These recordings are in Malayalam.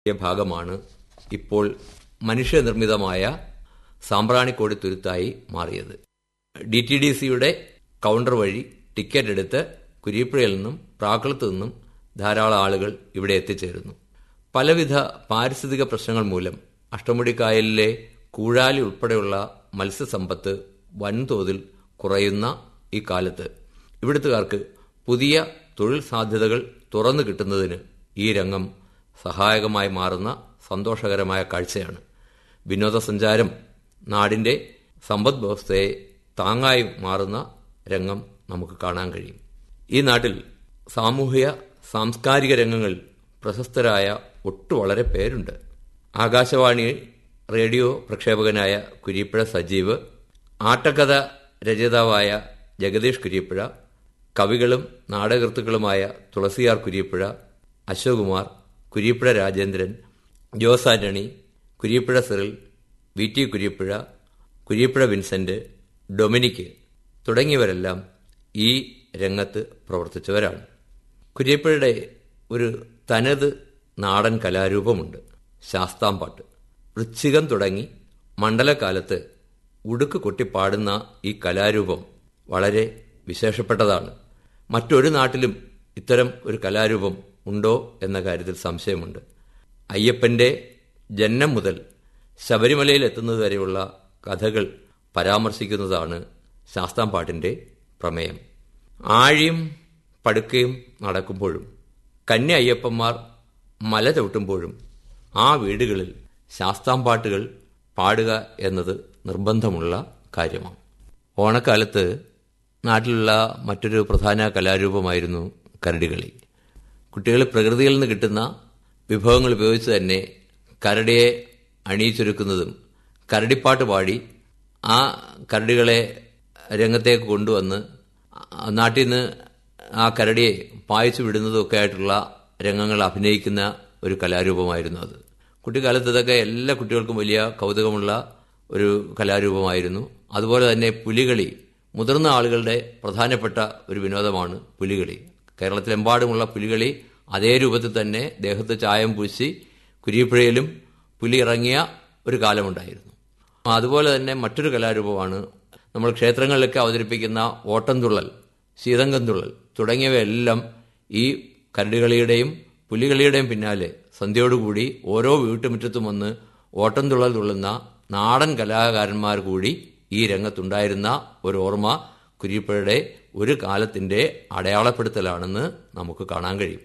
ഭാഗമാണ് ഇപ്പോൾ മനുഷ്യനിർമ്മിതമായ സാമ്പ്രാണിക്കോടി തുരുത്തായി മാറിയത് ഡി ടി ഡി സിയുടെ കൗണ്ടർ വഴി ടിക്കറ്റ് എടുത്ത് കുരീപ്പുഴയിൽ നിന്നും പ്രാക്കുളത്തു നിന്നും ധാരാളം ആളുകൾ ഇവിടെ എത്തിച്ചേരുന്നു പലവിധ പാരിസ്ഥിതിക പ്രശ്നങ്ങൾ മൂലം അഷ്ടമുടിക്കായലിലെ കൂഴാലി ഉൾപ്പെടെയുള്ള മത്സ്യസമ്പത്ത് വൻതോതിൽ കുറയുന്ന ഈ കാലത്ത് ഇവിടുത്തുകാർക്ക് പുതിയ തൊഴിൽ സാധ്യതകൾ തുറന്നു കിട്ടുന്നതിന് ഈ രംഗം സഹായകമായി മാറുന്ന സന്തോഷകരമായ കാഴ്ചയാണ് വിനോദസഞ്ചാരം നാടിന്റെ സമ്പദ് വ്യവസ്ഥയെ താങ്ങായി മാറുന്ന രംഗം നമുക്ക് കാണാൻ കഴിയും ഈ നാട്ടിൽ സാമൂഹിക സാംസ്കാരിക രംഗങ്ങളിൽ പ്രശസ്തരായ ഒട്ടു വളരെ പേരുണ്ട് ആകാശവാണി റേഡിയോ പ്രക്ഷേപകനായ കുരീപ്പുഴ സജീവ് ആട്ടക്കഥ രചയിതാവായ ജഗദീഷ് കുരീപ്പുഴ കവികളും നാടകൃത്തുക്കളുമായ Thulasiyar Kureepuzha Ashokumar Kureepuzha Rajendran Jose Antony Kureepuzha Cyril V T Kureepuzha Kureepuzha Vincent Dominic തുടങ്ങിയവരെല്ലാം ഈ രംഗത്ത് പ്രവർത്തിച്ചവരാണ് കുര്യപ്പുഴയുടെ ഒരു തനത് നാടൻ കലാരൂപമുണ്ട് ശാസ്താംപാട്ട് വൃശ്ചികം തുടങ്ങി മണ്ഡലകാലത്ത് ഉടുക്ക് കൊട്ടിപ്പാടുന്ന ഈ കലാരൂപം വളരെ വിശേഷപ്പെട്ടതാണ് മറ്റൊരു നാട്ടിലും ഇത്തരം ഒരു കലാരൂപം ഉണ്ടോ എന്ന കാര്യത്തിൽ സംശയമുണ്ട് അയ്യപ്പന്റെ ജന്മം മുതൽ ശബരിമലയിൽ എത്തുന്നതുവരെയുള്ള കഥകൾ പരാമർശിക്കുന്നതാണ് ശാസ്താംപാട്ടിന്റെ പ്രമേയം ആഴിയും പടുക്കയും നടക്കുമ്പോഴും കന്യ അയ്യപ്പന്മാർ മല ചവിട്ടുമ്പോഴും ആ വീടുകളിൽ ശാസ്താംപാട്ടുകൾ പാടുക എന്നത് നിർബന്ധമുള്ള കാര്യമാണ് ഓണക്കാലത്ത് നാട്ടിലുള്ള മറ്റൊരു പ്രധാന കലാരൂപമായിരുന്നു കരടികളി കുട്ടികൾ പ്രകൃതിയിൽ നിന്ന് കിട്ടുന്ന വിഭവങ്ങൾ ഉപയോഗിച്ച് തന്നെ കരടിയെ അണിയിച്ചൊരുക്കുന്നതും കരടിപ്പാട്ട് പാടി ആ കരടികളെ രംഗത്തേക്ക് കൊണ്ടുവന്ന് നാട്ടിൽ നിന്ന് ആ കരടിയെ പായിച്ചു വിടുന്നതൊക്കെ ആയിട്ടുള്ള രംഗങ്ങൾ അഭിനയിക്കുന്ന ഒരു കലാരൂപമായിരുന്നു അത് കുട്ടിക്കാലത്ത് ഇതൊക്കെ എല്ലാ കുട്ടികൾക്കും വലിയ കൗതുകമുള്ള ഒരു കലാരൂപമായിരുന്നു അതുപോലെ തന്നെ പുലികളി മുതിർന്ന ആളുകളുടെ പ്രധാനപ്പെട്ട ഒരു വിനോദമാണ് പുലികളി കേരളത്തിലെമ്പാടുമുള്ള പുലികളി അതേ രൂപത്തിൽ തന്നെ ദേഹത്ത് ചായം പൂശി കുരിയപ്പുഴയിലും പുലി ഇറങ്ങിയ ഒരു കാലമുണ്ടായിരുന്നു അതുപോലെ തന്നെ മറ്റൊരു കലാരൂപമാണ് നമ്മൾ ക്ഷേത്രങ്ങളിലൊക്കെ അവതരിപ്പിക്കുന്ന ഓട്ടംതുള്ളൽ ശീതങ്കംതുള്ളൽ തുടങ്ങിയവയെല്ലാം ഈ കരടികളിയുടെയും പുലികളിയുടെയും പിന്നാലെ സന്ധ്യയോടുകൂടി ഓരോ വീട്ടുമുറ്റത്തും വന്ന് ഓട്ടംതുള്ളൽ തുള്ളുന്ന നാടൻ കലാകാരന്മാർ കൂടി ഈ രംഗത്തുണ്ടായിരുന്ന ഒരു ഓർമ്മ കുരിപ്പുഴയുടെ ഒരു കാലത്തിന്റെ അടയാളപ്പെടുത്തലാണെന്ന് നമുക്ക് കാണാൻ കഴിയും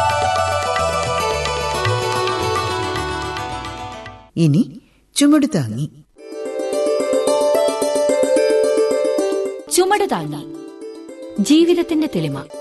ഇനി ചുമട് താങ്ങി ചുമട് താങ്ങി ജീവിതത്തിന്റെ തെളിമ